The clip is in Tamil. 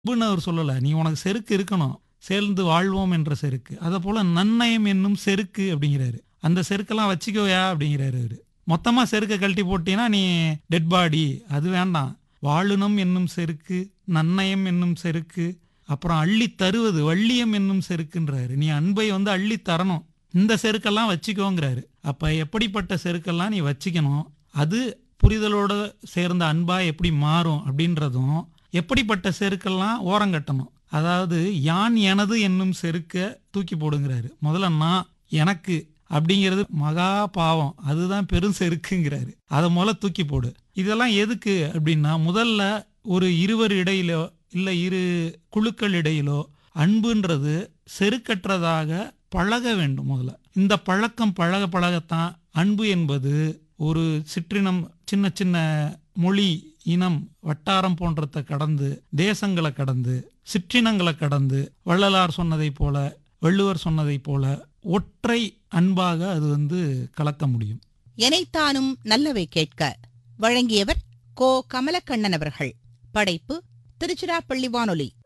அன்புன்னு அவர் சொல்லல நீ உனக்கு செருக்கு இருக்கணும் சேர்ந்து வாழ்வோம் என்ற செருக்கு அதை போல நன்னயம் என்னும் செருக்கு அப்படிங்கிறாரு அந்த செருக்கெல்லாம் வச்சுக்கோயா அப்படிங்கிறாரு அவரு மொத்தமா செருக்க கழட்டி போட்டீங்கன்னா நீ டெட் பாடி அது வேண்டாம் வாழுனம் என்னும் செருக்கு நன்னயம் என்னும் செருக்கு அப்புறம் அள்ளி தருவது வள்ளியம் என்னும் செருக்குன்றாரு நீ அன்பை வந்து அள்ளி தரணும் இந்த செருக்கெல்லாம் வச்சுக்கோங்கிறாரு அப்ப எப்படிப்பட்ட செருக்கெல்லாம் நீ வச்சுக்கணும் அது புரிதலோட சேர்ந்த அன்பா எப்படி மாறும் அப்படின்றதும் எப்படிப்பட்ட செருக்கெல்லாம் ஓரங்கட்டணும் அதாவது யான் எனது என்னும் செருக்க தூக்கி போடுங்கிறாரு முதல்ல நான் எனக்கு அப்படிங்கிறது மகா பாவம் அதுதான் பெரும் செருக்குங்கிறாரு அதை முதல்ல தூக்கி போடு இதெல்லாம் எதுக்கு அப்படின்னா முதல்ல ஒரு இருவர் இடையிலோ இல்லை இரு குழுக்கள் இடையிலோ அன்புன்றது செருக்கற்றதாக பழக வேண்டும் முதல்ல இந்த பழக்கம் பழக பழகத்தான் அன்பு என்பது ஒரு சிற்றினம் சின்ன சின்ன மொழி இனம் வட்டாரம் போன்றதை கடந்து தேசங்களை கடந்து சிற்றினங்களை கடந்து வள்ளலார் சொன்னதைப் போல வள்ளுவர் சொன்னதைப் போல ஒற்றை அன்பாக அது வந்து கலக்க முடியும் எனைத்தானும் நல்லவை கேட்க வழங்கியவர் கோ கமலக்கண்ணன் அவர்கள் படைப்பு திருச்சிராப்பள்ளி வானொலி